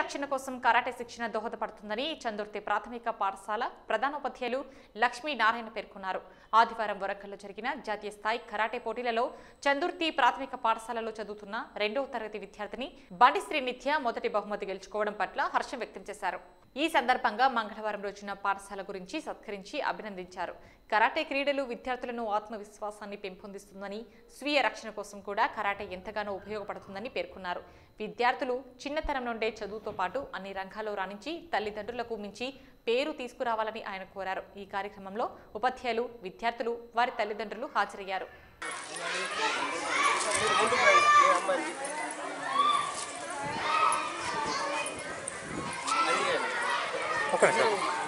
రక్షణ కోసం కరాటే శిక్షణ దోహదపడుతుందని చందుర్తి ప్రాథమిక పాఠశాల ప్రధానోపాధ్యాయులు లక్ష్మీ నారాయణ పేర్కొన్నారు ఆదివారం వరంగల్లో జరిగిన జాతీయ స్థాయి కరాటే పోటీలలో చందుర్తి ప్రాథమిక పాఠశాలలో చదువుతున్న రెండవ తరగతి విద్యార్థిని బండి శ్రీ నిత్య మొదటి బహుమతి గెలుచుకోవడం పట్ల హర్షం వ్యక్తం చేశారు ఈ సందర్భంగా మంగళవారం రోజున పాఠశాల గురించి సత్కరించి అభినందించారు కరాటే క్రీడలు విద్యార్థులను ఆత్మవిశ్వాసాన్ని పెంపొందిస్తుందని స్వీయ రక్షణ కోసం కూడా కరాటే ఎంతగానో ఉపయోగపడుతుందని పేర్కొన్నారు విద్యార్థులు చిన్నతనం నుండే చదువుతో పాటు అన్ని రంగాల్లో రాణించి తల్లిదండ్రులకు మించి పేరు తీసుకురావాలని ఆయన కోరారు ఈ కార్యక్రమంలో ఉపాధ్యాయులు విద్యార్థులు వారి తల్లిదండ్రులు హాజరయ్యారు ఒక నిమిషం